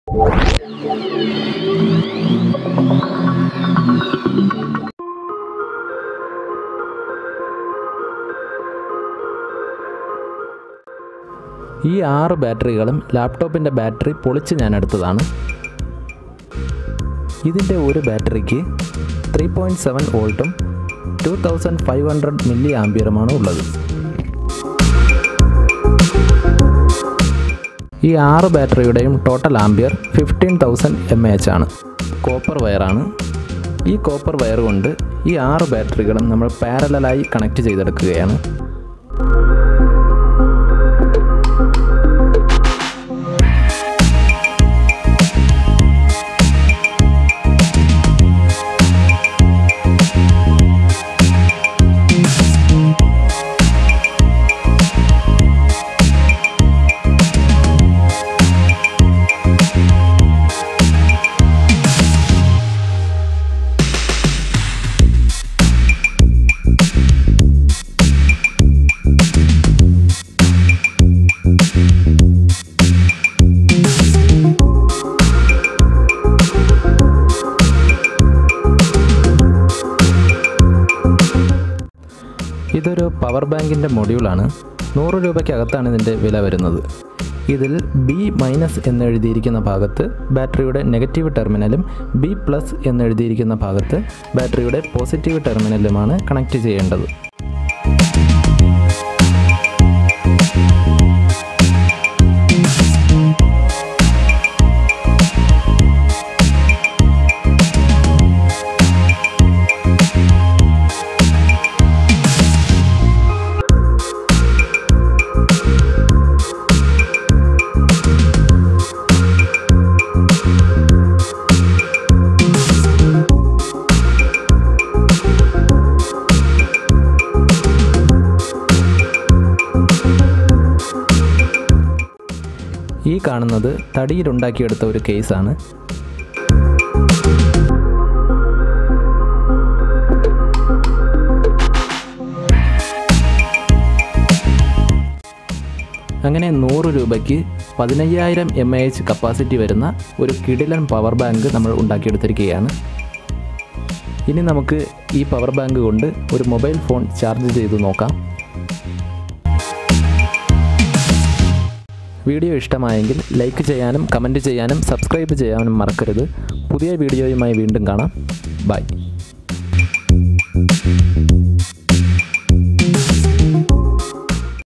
ഈ ആറ് ബാറ്ററികളും ലാപ്ടോപ്പിൻ്റെ ബാറ്ററി പൊളിച്ച് ഞാൻ എടുത്തതാണ് ഇതിൻ്റെ ഒരു ബാറ്ററിക്ക് ത്രീ പോയിൻറ്റ് സെവൻ വോൾട്ടും two thousand five hundred milli ആംബിയറുമാണ് ഉള്ളത് ഈ ആറ് ബാറ്ററിയുടെയും total ampere fifteen thousand M H ആണ് കോപ്പർ വയറാണ് ഈ കോപ്പർ വയർ കൊണ്ട് ഈ ആറ് ബാറ്ററികളും നമ്മൾ പാരലലായി കണക്ട് ചെയ്തെടുക്കുകയാണ് ഇതൊരു പവർ ബാങ്കിൻ്റെ മൊഡ്യൂളാണ് നൂറ് രൂപയ്ക്കകത്താണ് ഇതിൻ്റെ വില വരുന്നത് ഇതിൽ ബി മൈനസ് എന്നെഴുതിയിരിക്കുന്ന ഭാഗത്ത് ബാറ്ററിയുടെ നെഗറ്റീവ് ടെർമിനലും ബി പ്ലസ് എന്നെഴുതിയിരിക്കുന്ന ഭാഗത്ത് ബാറ്ററിയുടെ പോസിറ്റീവ് ടെർമിനലുമാണ് കണക്ട് ചെയ്യേണ്ടത് ഈ കാണുന്നത് തടിയിലുണ്ടാക്കിയെടുത്ത ഒരു കേസാണ് അങ്ങനെ നൂറ് രൂപയ്ക്ക് പതിനയ്യായിരം എം എ എച്ച് കപ്പാസിറ്റി വരുന്ന ഒരു കിടിലൻ പവർ ബാങ്ക് നമ്മൾ ഉണ്ടാക്കിയെടുത്തിരിക്കുകയാണ് ഇനി നമുക്ക് ഈ പവർ ബാങ്ക് കൊണ്ട് ഒരു മൊബൈൽ ഫോൺ ചാർജ് ചെയ്ത് നോക്കാം വീഡിയോ ഇഷ്ടമായെങ്കിൽ ലൈക്ക് ചെയ്യാനും കമൻറ്റ് ചെയ്യാനും സബ്സ്ക്രൈബ് ചെയ്യാനും മറക്കരുത് പുതിയ വീഡിയോയുമായി വീണ്ടും കാണാം ബൈ